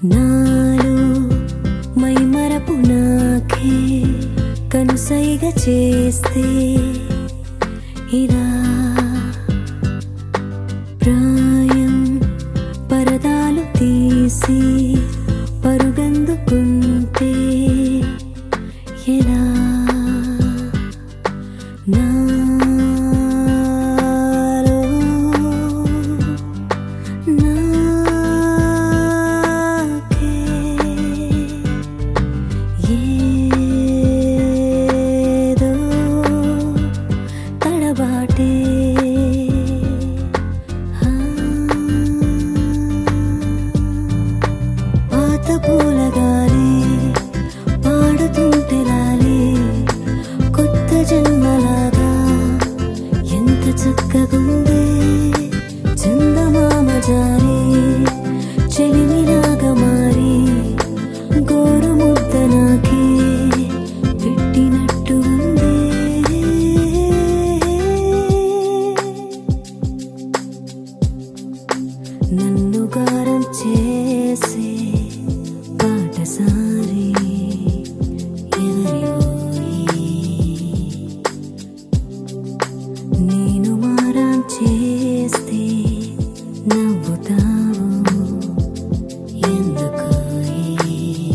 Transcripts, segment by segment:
నాలో మైమరపు నాకే కనుసైగ చేస్తే ఇలా ప్రాయం పరదాలు తీసి పరుగందుకుంటే ఎలా నాలో నాకే ఏదో తడబాటే ఆ. పాత పూల గాలి పాడుతుంటే లాలి కొత్త జన్మలాగా ఎంత చక్కగుందే చందమామ జారి చెలిమిలాగా మారి గోరు ముద్ద నాకే పెట్టినట్టు ఉందే నన్ను గారం చేసే పాటసారి ఎవరివోయి నేను మారం చేస్తే నవ్వుతావు ఎందుకోయి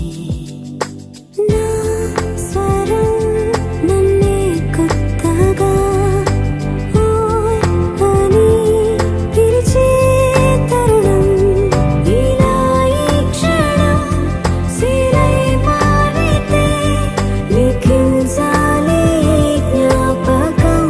నా స్వరం నన్నే కొత్తగా ఓయ్ అని పిలిచే తరుణం ఇలా ఈ క్షణం సిరై మారితే లిఖించాలి ఈ జ్ఞాపకం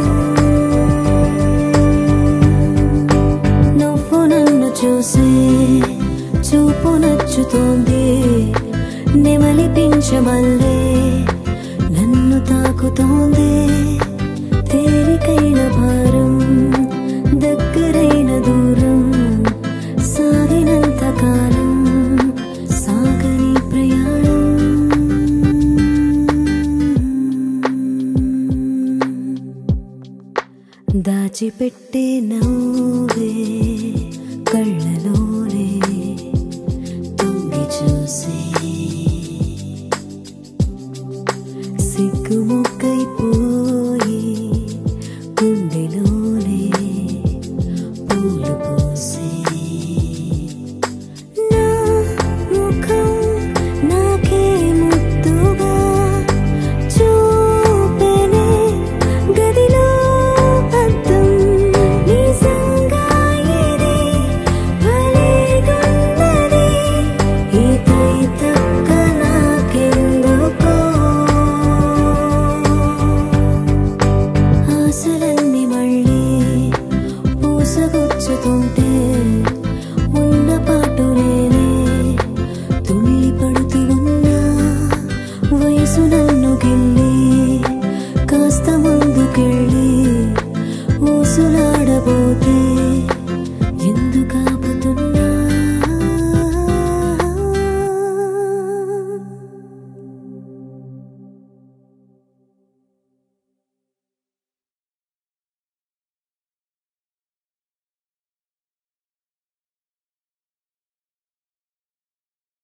నువ్వు నన్ను చూసే చూపు నచ్చుతోంది నెమలిపించమల్లే నన్ను తాకుతోంది తేలికైన భారం దగ్గరైన దూరం సాగినంత కాలం సాగని ప్రయాణం దాచిపెట్టే నవ్వు